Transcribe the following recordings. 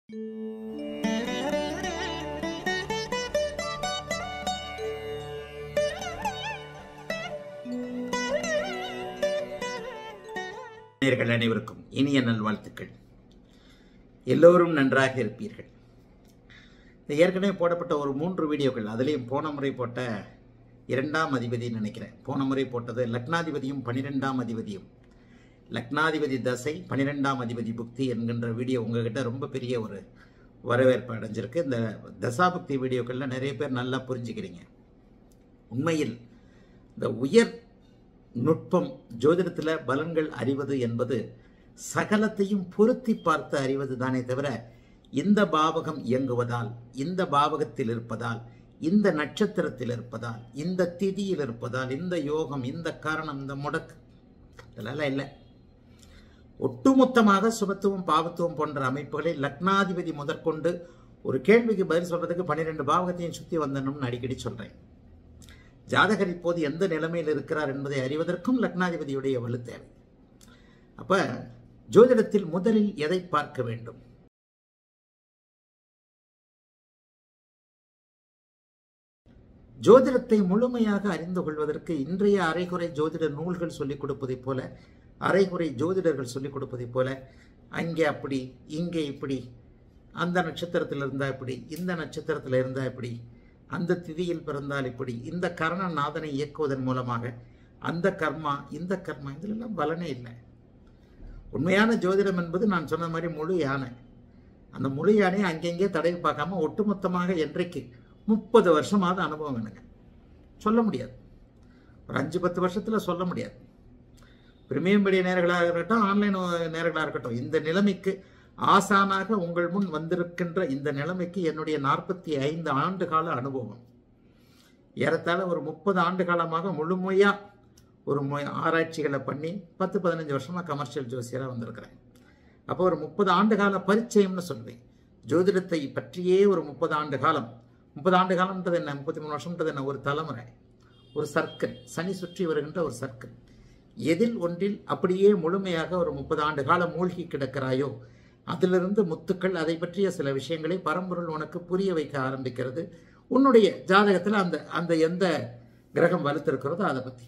நேயர்கள் அனைவருக்கும் இனிய நல்வாழ்த்துக்கள் எல்லோரும் நன்றாக இருப்பீர்கள் இந்த ஏற்கனவே போடப்பட்ட ஒரு மூன்று வீடியோக்கள் அதுலேயும் போன முறை போட்ட இரண்டாம் அதிபதின்னு நினைக்கிறேன் போன முறை போட்டது லக்னாதிபதியும் பன்னிரெண்டாம் அதிபதியும் லக்னாதிபதி தசை பன்னிரெண்டாம் அதிபதி புக்தி என்கின்ற வீடியோ உங்ககிட்ட ரொம்ப பெரிய ஒரு வரவேற்பு அடைஞ்சிருக்கு இந்த தசாபுக்தி வீடியோக்களில் நிறைய பேர் நல்லா புரிஞ்சுக்கிறீங்க உண்மையில் இந்த உயர் நுட்பம் ஜோதிடத்தில் பலன்கள் அறிவது என்பது சகலத்தையும் பொருத்தி பார்த்து அறிவது தானே தவிர இந்த பாவகம் இயங்குவதால் இந்த பாவகத்தில் இருப்பதால் இந்த நட்சத்திரத்தில் இருப்பதால் இந்த திதியில் இருப்பதால் இந்த யோகம் இந்த காரணம் இந்த முடக்கு இதெல்லாம் இல்லை ஒட்டுமொத்தமாக சுபத்துவம் பாவத்துவம் போன்ற அமைப்புகளை லக்னாதிபதி முதற்கொண்டு ஒரு கேள்விக்கு பதில் சொல்றதுக்கு பன்னிரெண்டு பாவகத்தையும் சுற்றி வந்தணும்னு அடிக்கடி சொல்றேன் ஜாதகர் இப்போது எந்த நிலைமையில் இருக்கிறார் என்பதை அறிவதற்கும் லக்னாதிபதியுடைய வலு தேவை அப்ப ஜோதிடத்தில் முதலில் எதை பார்க்க வேண்டும் ஜோதிடத்தை முழுமையாக அறிந்து கொள்வதற்கு இன்றைய அரைகுறை ஜோதிட நூல்கள் சொல்லிக் கொடுப்பதைப் போல அரைகுறை ஜோதிடர்கள் சொல்லிக் கொடுப்பதைப் போல அங்கே அப்படி இங்கே இப்படி அந்த நட்சத்திரத்தில் இருந்தால் இப்படி இந்த நட்சத்திரத்தில் இருந்தால் இப்படி அந்த திதியில் பிறந்தால் இப்படி இந்த கரணநாதனை இயக்குவதன் மூலமாக அந்த கர்மா இந்த கர்மா இதிலெல்லாம் பலனே இல்லை உண்மையான ஜோதிடம் என்பது நான் சொன்ன மாதிரி முழு யானை அந்த முழு யானையை அங்கங்கே தடவி பார்க்காம ஒட்டுமொத்தமாக என்றைக்கு முப்பது வருஷமாவது அனுபவம் எனக்கு சொல்ல முடியாது ஒரு அஞ்சு பத்து வருஷத்தில் சொல்ல முடியாது பிரீமியம் மீடிய நேர்களாக இருக்கட்டும் ஆன்லைன் நேர்களாக இருக்கட்டும் இந்த நிலைமைக்கு ஆசானாக உங்கள் முன் வந்திருக்கின்ற இந்த நிலைமைக்கு என்னுடைய நாற்பத்தி ஐந்து ஆண்டு கால அனுபவம் ஏறத்தாழ ஒரு முப்பது ஆண்டு காலமாக முழுமையாக ஒரு ஆராய்ச்சிகளை பண்ணி பத்து பதினஞ்சு வருஷமாக கமர்ஷியல் ஜோசியராக வந்திருக்கிறேன் அப்போ ஒரு முப்பது ஆண்டு கால பரிச்சயம்னு சொல்வேன் ஜோதிடத்தை பற்றியே ஒரு முப்பது ஆண்டு காலம் முப்பது ஆண்டு காலம்ன்றது என்ன முப்பத்தி மூணு வருஷம்ன்றது என்ன ஒரு தலைமுறை ஒரு சர்க்கிள் சனி சுற்றி வருகின்ற ஒரு சர்க்கிள் எதில் ஒன்றில் அப்படியே முழுமையாக ஒரு முப்பது ஆண்டு காலம் மூழ்கி கிடக்கிறாயோ அதிலிருந்து முத்துக்கள் அதை பற்றிய சில விஷயங்களை பரம்பொருள் உனக்கு புரிய வைக்க ஆரம்பிக்கிறது உன்னுடைய ஜாதகத்தில் அந்த அந்த எந்த கிரகம் வலுத்திருக்கிறதோ அதை பற்றி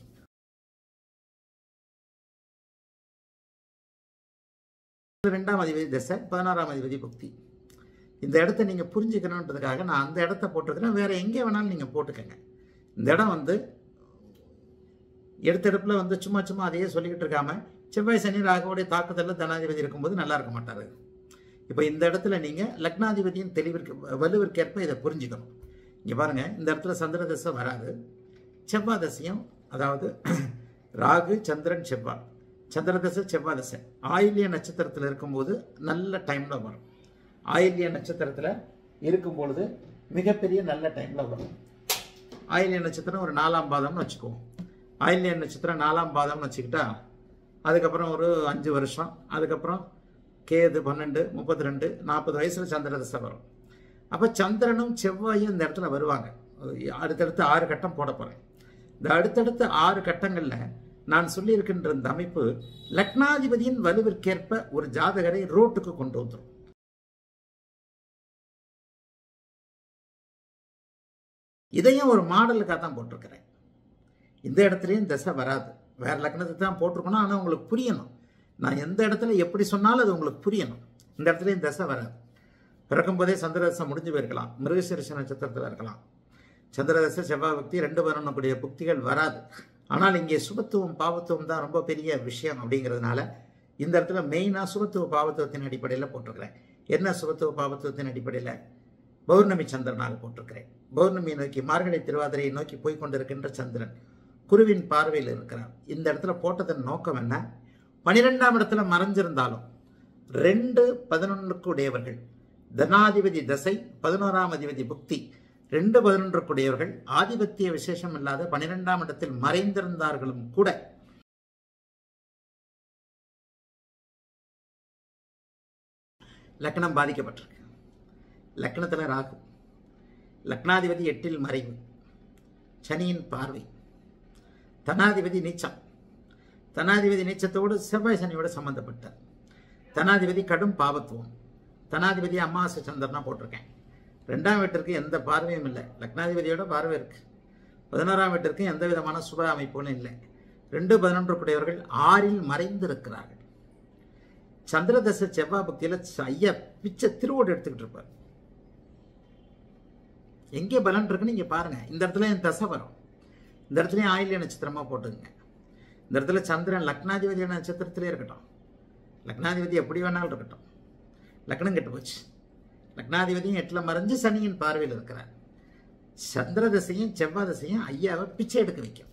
ரெண்டாம் அதிபதி தசை பதினாறாம் அதிபதி புக்தி இந்த இடத்த நீங்கள் புரிஞ்சுக்கணுன்றதுக்காக நான் அந்த இடத்த போட்டிருக்கிறேன் வேற எங்கே வேணாலும் நீங்கள் போட்டுக்கங்க இந்த இடம் வந்து எடுத்தெடுப்பில் வந்து சும்மா சும்மா அதையே சொல்லிக்கிட்டு இருக்காம செவ்வாய் சனி ராகுவோடைய தாக்குதலில் தனாதிபதி இருக்கும்போது நல்லா இருக்க மாட்டார் இப்போ இந்த இடத்துல நீங்கள் லக்னாதிபதியின் தெளிவிற்கு வலுவிற்கேற்ப இதை புரிஞ்சுக்கணும் இங்கே பாருங்கள் இந்த இடத்துல சந்திர தசை வராது செவ்வாய் தசையும் அதாவது ராகு சந்திரன் செவ்வாய் சந்திர தசை செவ்வாய் தசை ஆயில்ய நட்சத்திரத்தில் இருக்கும்போது நல்ல டைமில் வரும் ஆயில்ய நட்சத்திரத்தில் இருக்கும் பொழுது மிகப்பெரிய நல்ல டைமில் வரும் ஆயில்ய நட்சத்திரம் ஒரு நாலாம் பாதம்னு வச்சுக்குவோம் ஆயில்ய நட்சத்திரம் நாலாம் பாதம்னு வச்சுக்கிட்டா அதுக்கப்புறம் ஒரு அஞ்சு வருஷம் அதுக்கப்புறம் கேது பன்னெண்டு முப்பத்தி ரெண்டு நாற்பது வயசில் சந்திர தசை வரும் அப்போ சந்திரனும் செவ்வாயும் இந்த இடத்துல வருவாங்க அடுத்தடுத்து ஆறு கட்டம் போட போகிறேன் இந்த அடுத்தடுத்த ஆறு கட்டங்களில் நான் சொல்லியிருக்கின்ற இந்த அமைப்பு லக்னாதிபதியின் வலுவிற்கேற்ப ஒரு ஜாதகரை ரோட்டுக்கு கொண்டு வந்துடும் இதையும் ஒரு மாடலுக்காக தான் போட்டிருக்கிறேன் இந்த இடத்துலையும் தசை வராது வேற லக்னத்துக்கு தான் போட்டிருக்கணும் ஆனால் உங்களுக்கு புரியணும் நான் எந்த இடத்துல எப்படி சொன்னாலும் அது உங்களுக்கு புரியணும் இந்த இடத்துலையும் தசை வராது பிறக்கும் போதே சந்திரதசை முடிஞ்சு போயிருக்கலாம் மிருகசீரிஷ நட்சத்திரத்தில் இருக்கலாம் சந்திரதசை செவ்வாய் பக்தி ரெண்டு வரணுக்கூடிய புக்திகள் வராது ஆனால் இங்கே சுபத்துவம் பாவத்துவம் தான் ரொம்ப பெரிய விஷயம் அப்படிங்கிறதுனால இந்த இடத்துல மெயினாக சுபத்துவ பாவத்துவத்தின் அடிப்படையில் போட்டிருக்கிறேன் என்ன சுபத்துவ பாவத்துவத்தின் அடிப்படையில் பௌர்ணமி சந்திரனாக போட்டிருக்கிறேன் பௌர்ணமியை நோக்கி மார்கழி திருவாதிரையை நோக்கி போய் கொண்டிருக்கின்ற சந்திரன் குருவின் பார்வையில் இருக்கிறார் இந்த இடத்துல போட்டதன் நோக்கம் என்ன பனிரெண்டாம் இடத்துல மறைஞ்சிருந்தாலும் ரெண்டு பதினொன்றுக்கு உடையவர்கள் தனாதிபதி தசை பதினோராம் அதிபதி புக்தி ரெண்டு பதினொன்றுக்குடையவர்கள் ஆதிபத்திய விசேஷம் இல்லாத பனிரெண்டாம் இடத்தில் மறைந்திருந்தார்களும் கூட லக்னம் பாதிக்கப்பட்டிருக்கு லக்னத்தில் ராகு லக்னாதிபதி எட்டில் மறைவு சனியின் பார்வை தனாதிபதி நீச்சம் தனாதிபதி நீச்சத்தோடு செவ்வாய் சனியோடு சம்பந்தப்பட்டார் தனாதிபதி கடும் பாவத்துவம் தனாதிபதி அமாவாசை சந்திரனா போட்டிருக்கேன் ரெண்டாம் வீட்டிற்கு எந்த பார்வையும் இல்லை லக்னாதிபதியோட பார்வை இருக்கு பதினோராம் வீட்டிற்கு எந்த விதமான சுப அமைப்புகளும் இல்லை ரெண்டு பதினொன்று கூடியவர்கள் ஆறில் மறைந்து இருக்கிறார்கள் சந்திரதசை செவ்வாய் பக்தியில் ஐயா பிச்சை திருவோடு எடுத்துக்கிட்டு இருப்பார் எங்கே பலன் இருக்குன்னு இங்கே பாருங்க இந்த இடத்துல என் தசை வரும் இந்த இடத்துலயும் ஆயில்ய நட்சத்திரமா போட்டுங்க இந்த இடத்துல சந்திரன் லக்னாதிபதியான நட்சத்திரத்திலே இருக்கட்டும் லக்னாதிபதி எப்படி வேணாலும் இருக்கட்டும் லக்னம் கெட்டு போச்சு லக்னாதிபதியும் எட்டில் மறைஞ்சு சனியின் பார்வையில் இருக்கிறார் சந்திர தசையும் செவ்வாய் தசையும் ஐயாவை பிச்சை எடுக்க வைக்கும்